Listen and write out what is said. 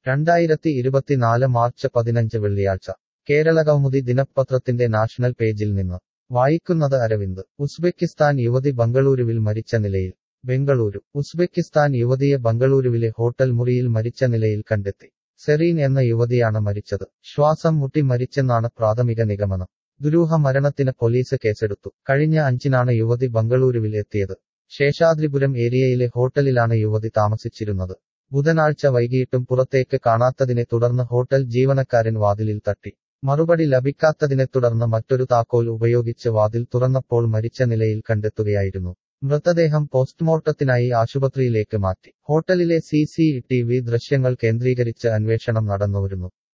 രണ്ടായിരത്തി ഇരുപത്തിനാല് മാർച്ച് പതിനഞ്ച് വെള്ളിയാഴ്ച കേരള കൗമുദി ദിനപത്രത്തിന്റെ നാഷണൽ പേജിൽ നിന്ന് വായിക്കുന്നത് അരവിന്ദ് ഉസ്ബെക്കിസ്ഥാൻ യുവതി ബംഗളൂരുവിൽ മരിച്ച നിലയിൽ ബംഗളൂരു ഉസ്ബെക്കിസ്ഥാൻ യുവതിയെ ബംഗളൂരുവിലെ ഹോട്ടൽ മുറിയിൽ മരിച്ച നിലയിൽ കണ്ടെത്തി സെറീൻ എന്ന യുവതിയാണ് മരിച്ചത് ശ്വാസം മുട്ടി മരിച്ചെന്നാണ് പ്രാഥമിക നിഗമനം ദുരൂഹ മരണത്തിന് പോലീസ് കേസെടുത്തു കഴിഞ്ഞ അഞ്ചിനാണ് യുവതി ബംഗളൂരുവിൽ എത്തിയത് ശേഷാദ്രിപുരം ഏരിയയിലെ ഹോട്ടലിലാണ് യുവതി താമസിച്ചിരുന്നത് ബുധനാഴ്ച വൈകിട്ടും പുറത്തേക്ക് കാണാത്തതിനെ തുടർന്ന് ഹോട്ടൽ ജീവനക്കാരൻ വാതിലിൽ തട്ടി മറുപടി ലഭിക്കാത്തതിനെ തുടർന്ന് മറ്റൊരു താക്കോൽ ഉപയോഗിച്ച് വാതിൽ തുറന്നപ്പോൾ മരിച്ച നിലയിൽ കണ്ടെത്തുകയായിരുന്നു മൃതദേഹം പോസ്റ്റ്മോർട്ടത്തിനായി ആശുപത്രിയിലേക്ക് മാറ്റി ഹോട്ടലിലെ സി സി ടി വി ദൃശ്യങ്ങൾ കേന്ദ്രീകരിച്ച് അന്വേഷണം നടന്നുവരുന്നു